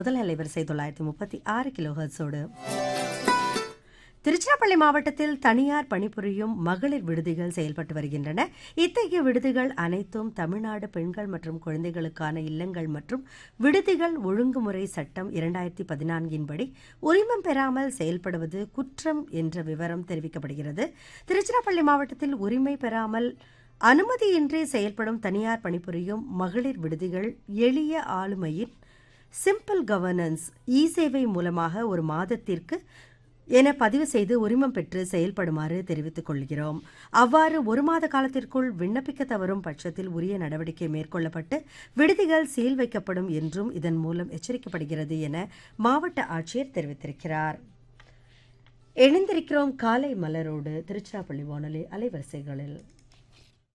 முதல் அலைவரிசை தொள்ளாயிரத்தி முப்பத்தி ஆறு கிலோ ஹெர்ட்ஸோடு திருச்சிராப்பள்ளி மாவட்டத்தில் தனியார் பணிபுரியும் மகளிர் விடுதிகள் செயல்பட்டு வருகின்றன இத்தகைய விடுதிகள் அனைத்தும் தமிழ்நாடு பெண்கள் மற்றும் குழந்தைகளுக்கான இல்லங்கள் மற்றும் விடுதிகள் ஒழுங்குமுறை சட்டம் இரண்டாயிரத்தி பதினான்கின்படி உரிமம் பெறாமல் செயல்படுவது குற்றம் என்ற விவரம் தெரிவிக்கப்படுகிறது திருச்சிராப்பள்ளி மாவட்டத்தில் உரிமை பெறாமல் அனுமதியின்றி செயல்படும் தனியார் பணிபுரியும் மகளிர் விடுதிகள் எளிய ஆளுமையின் சிம்பிள் கவர்னன்ஸ் இ சேவை மூலமாக ஒரு மாதத்திற்கு என பதிவு செய்து உரிமம் பெற்று செயல்படுமாறு தெரிவித்துக் கொள்கிறோம் அவ்வாறு ஒரு மாத காலத்திற்குள் விண்ணப்பிக்க தவறும் பட்சத்தில் உரிய நடவடிக்கை மேற்கொள்ளப்பட்டு விடுதிகள் சீல் வைக்கப்படும் என்றும் இதன் மூலம் எச்சரிக்கப்படுகிறது என மாவட்ட ஆட்சியர் தெரிவித்திருக்கிறார் இணைந்திருக்கிறோம் காலை மலரோடு திருச்சிராப்பள்ளி வானொலி அலைவரிசைகளில்